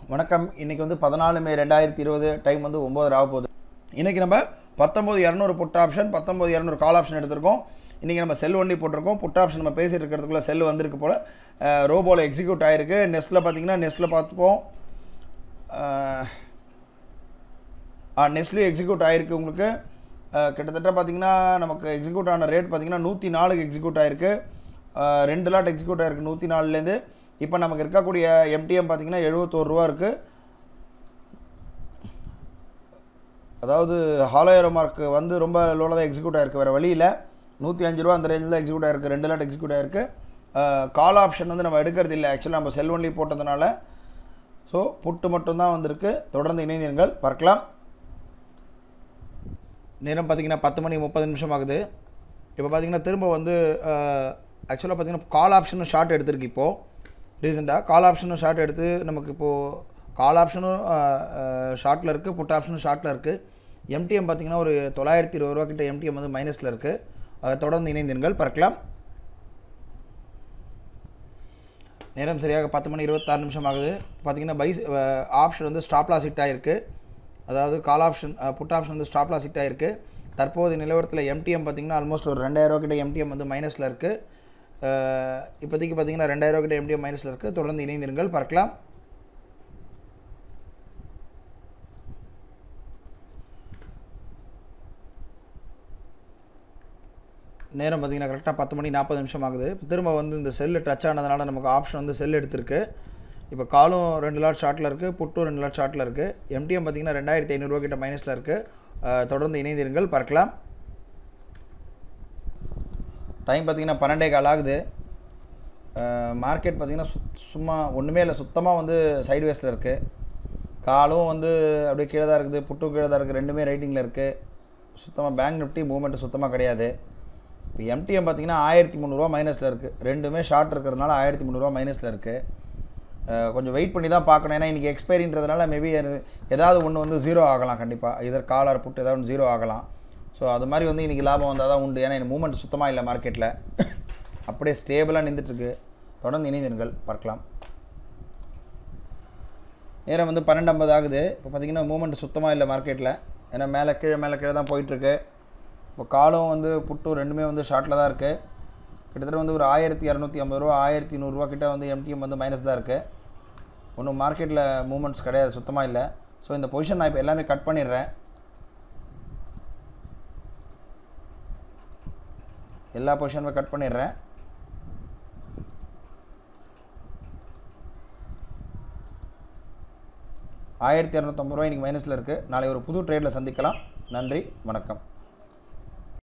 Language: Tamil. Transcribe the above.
வணக்கம் இன்றைக்கி வந்து பதினாலு மே ரெண்டாயிரத்தி இருபது டைம் வந்து ஒம்பது ஆக போகுது இன்றைக்கி நம்ம பத்தொம்பது இரநூறு புட் ஆப்ஷன் பத்தொம்பது இரநூறு கால் ஆப்ஷன் எடுத்திருக்கோம் இன்றைக்கி நம்ம செல் வண்டி போட்டிருக்கோம் புட் ஆப்ஷன் நம்ம பேசிட்டு இருக்கிறதுக்குள்ள செல் வந்திருக்கு போல் ரோபோவில் எக்ஸிக்யூட் ஆகிருக்கு நெஸ்ட்டில் பார்த்தீங்கன்னா நெஸ்ட்டில் பார்த்துப்போம் நெஸ்ட்லேயும் எக்ஸிக்யூட் ஆகிருக்கு உங்களுக்கு அஹ், கிட்டத்தட்ட பார்த்தீங்கன்னா நமக்கு எக்ஸிக்யூட் ஆன ரேட் பார்த்தீங்கன்னா நூற்றி நாலுக்கு எக்ஸிக்யூட் ஆகிருக்கு அஹ், ரெண்டு லாட் எக்ஸிக்யூட் ஆகிருக்கு நூற்றி நாலுலேருந்து இப்போ நமக்கு இருக்கக்கூடிய எம்டிஎம் பார்த்தீங்கன்னா எழுபத்தோரு ரூபா இருக்குது அதாவது ஹாலோயரோ மார்க் வந்து ரொம்ப லோவில் தான் எக்ஸிக்யூட் ஆகிருக்கு வேறு வழியில் நூற்றி அஞ்சு ரூபா அந்த ரேஞ்சில் எக்ஸிக்யூட் ஆகிருக்கு ரெண்டு லாட் எக்ஸிக்யூட் ஆகிருக்கு கால் ஆப்ஷன் வந்து நம்ம எடுக்கிறது இல்லை ஆக்சுவலாக நம்ம செல் ஒன்லி போட்டதுனால ஸோ புட்டு மட்டும்தான் வந்திருக்கு தொடர்ந்து இணைந்தீர்கள் பார்க்கலாம் நேரம் பார்த்தீங்கன்னா பத்து மணி முப்பது நிமிஷம் ஆகுது இப்போ பார்த்தீங்கன்னா திரும்ப வந்து ஆக்சுவலாக பார்த்தீங்கன்னா கால் ஆப்ஷனும் ஷார்ட் எடுத்திருக்கு இப்போது ரீசெண்டாக கால் ஆப்ஷனும் ஷார்ட் எடுத்து நமக்கு இப்போது கால் ஆப்ஷனும் ஷார்ட்டில் இருக்குது புட் ஆப்ஷனும் ஷார்ட்டில் இருக்குது எம்டிஎம் பார்த்தீங்கன்னா ஒரு தொள்ளாயிரத்தி இருபது ரூபா கிட்ட எம்டிஎம் வந்து மைனஸில் இருக்குது அதை தொடர்ந்து இணைந்தீர்கள் பார்க்கலாம் நேரம் சரியாக பத்து மணி இருபத்தாறு நிமிஷம் ஆகுது பார்த்தீங்கன்னா பைஸ் ஆப்ஷன் வந்து ஸ்டாப் லாஸ் ஹிட் ஆகிருக்கு அதாவது கால் ஆப்ஷன் புட் ஆப்ஷன் வந்து ஸ்டாப் லாஸ் ஹிட் ஆகிருக்கு தற்போது நிலவரத்தில் எம்டிஎம் பார்த்தீங்கன்னா ஆல்மோஸ்ட் ஒரு ரெண்டாயிரம் கிட்ட எம்டிஎம் வந்து மைனஸில் இருக்குது இப்போதைக்கு பார்த்தீங்கன்னா ரெண்டாயிரம் கிட்ட எம்டிஎம் மைனஸில் இருக்குது தொடர்ந்து இணைந்திருங்கள் பார்க்கலாம் நேரம் பார்த்தீங்கன்னா கரெக்டாக பத்து மணி நாற்பது நிமிஷம் ஆகுது இப்போ திரும்ப வந்து இந்த செல்லு டச் ஆனதுனால நமக்கு ஆப்ஷன் வந்து செல் எடுத்திருக்கு இப்போ காலும் ரெண்டு லாட் ஷார்ட்டில் இருக்குது புட்டும் ரெண்டு லாட் ஷார்ட்டில் இருக்குது எம்டிஎம் பார்த்தீங்கன்னா ரெண்டாயிரத்தி ஐநூறுரூவா கிட்ட மைனஸில் இருக்குது தொடர்ந்து இணைந்திருங்கள் பார்க்கலாம் டைம் பார்த்தீங்கன்னா பன்னெண்டே கால் ஆகுது மார்க்கெட் பார்த்தீங்கன்னா சுத் சும்மா ஒன்றுமே இல்லை சுத்தமாக வந்து சைடு வேஸில் இருக்குது காலும் வந்து அப்படியே கீழே தான் இருக்குது புட்டும் கீழே தான் இருக்குது ரெண்டுமே ரைட்டிங்கில் இருக்குது சுத்தமாக பேங்க் நிஃப்டி மூவ்மெண்ட் சுத்தமாக கிடையாது இப்போ எம்டிஎம் பார்த்தீங்கன்னா ஆயிரத்தி முந்நூறுரூவா மைனஸில் இருக்குது ரெண்டுமே ஷார்ட் இருக்கிறதுனால ஆயிரத்தி முந்நூறுரூவா மைனஸில் இருக்குது கொஞ்சம் வெயிட் பண்ணி தான் பார்க்கணும் ஏன்னா இன்றைக்கி எக்ஸ்பைரின்றதுனால மேபி ஏதாவது ஒன்று வந்து ஜீரோ ஆகலாம் கண்டிப்பாக இதர் காலர் புட்டு ஏதாவது ஒன்று ஜீரோ ஆகலாம் ஸோ அது மாதிரி வந்து இன்றைக்கி லாபம் வந்தால் தான் உண்டு ஏன்னா மூவ்மெண்ட் சுத்தமாக இல்லை மார்க்கெட்டில் அப்படியே ஸ்டேபிளாக நின்றுட்டுருக்கு தொடர்ந்து இணைந்திருங்கள் பார்க்கலாம் நேரம் வந்து பன்னெண்டு ஐம்பது ஆகுது இப்போ பார்த்தீங்கன்னா மூவ்மெண்ட் சுத்தமாக இல்லை மார்க்கெட்டில் ஏன்னா மேலே கீழே மேலே கீழே தான் போயிட்டுருக்கு இப்போ காலும் வந்து புட்டும் ரெண்டுமே வந்து ஷார்ட்டில் தான் இருக்குது கிட்டத்தட்ட வந்து ஒரு ஆயிரத்தி இரநூத்தி ஐம்பது ரூபா ஆயிரத்தி நூறுரூவா கிட்ட வந்து எம்டிஎம் வந்து மைனஸ் தான் இருக்குது ஒன்றும் மார்க்கெட்டில் மூவ்மெண்ட்ஸ் கிடையாது சுத்தமாக இல்லை ஸோ இந்த பொசிஷன் நான் இப்போ எல்லாமே கட் பண்ணிடுறேன் எல்லா பொசிஷனுமே கட் பண்ணிடுறேன் ஆயிரத்தி இரநூத்தம்பது ரூபா இன்றைக்கி மைனஸில் இருக்குது நாளை ஒரு புது ட்ரேடில் சந்திக்கலாம் நன்றி வணக்கம்